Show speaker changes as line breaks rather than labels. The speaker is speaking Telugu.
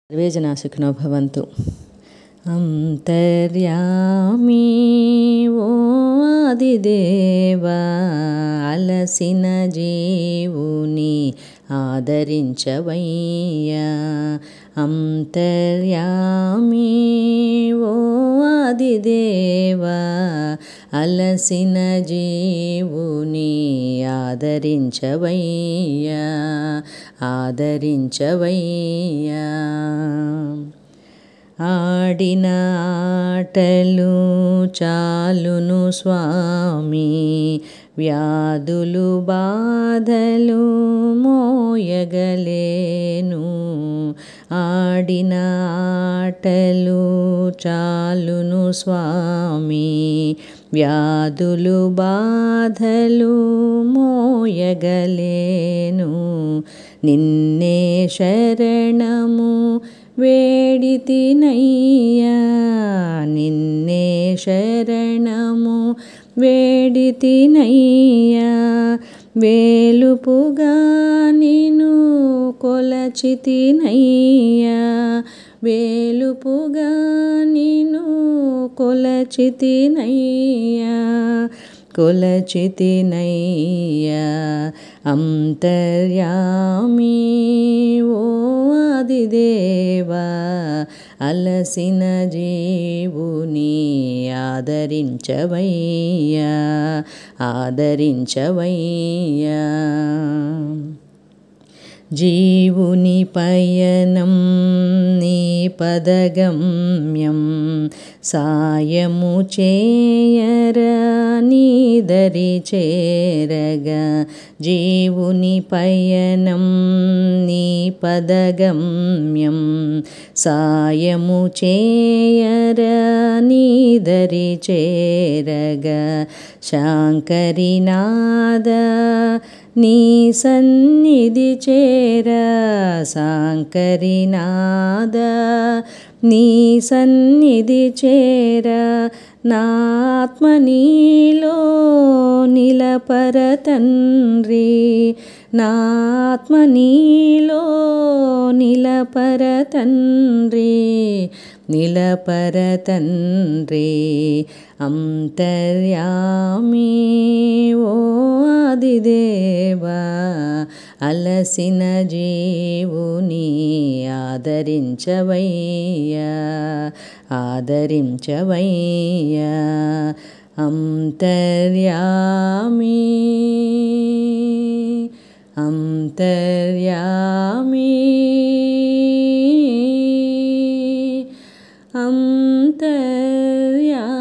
సర్వే జనా సుఖినో భవంతు అంతర్యామి ఓ ఆదిదేవా అలసిన జీవుని ఆదరించవయ్యా అంతర్యామి ఓ ఆదిదేవా అలసిన జీవుని ఆదరించవయ్యా ఆదరించవయ్యా ఆడిన ఆటలు చాలును స్వామి వ్యాధులు బాధలు మోయగలేను ఆడిన ఆటలు చాలును స్వామి వ్యాధులు బాధలు మోయగలేను నిన్నే శరణము వేడితినయ్యా నిన్నే శరణము వేడితినయ్యా వేలుపుగా నిను కొలచితినయ్యా వేలుపుగా నిను కొలచితినయ్యా కొలచితినయ్యా అంతర్యామి ఓ ఆదిదేవా అలసిన జీవుని ఆదరించవయ్యా ఆదరించవయ్యా జీవుని పయనం నీ పదగమ్యం సాయము చేయర నీదరి చేరగా జీవుని పయనం నీ పదగమ్యం సాయము చేయర నీదరి చేరగా శాంకరినాద నీ సన్నిధి చేర సాంకరినాద నీ సన్నిధి చేర నాత్మ నీలో నిలపర తండ్రి నాత్మ నీలో నిలపర తండ్రి నిలపర తండ్రి అంతర్యామి ఓ ఆదిదేవా అలసిన జీవుని ఆదరించవయ్యా ఆదరించవయ్యా అంతర్యామి అంతర్యామి అంతర్యామి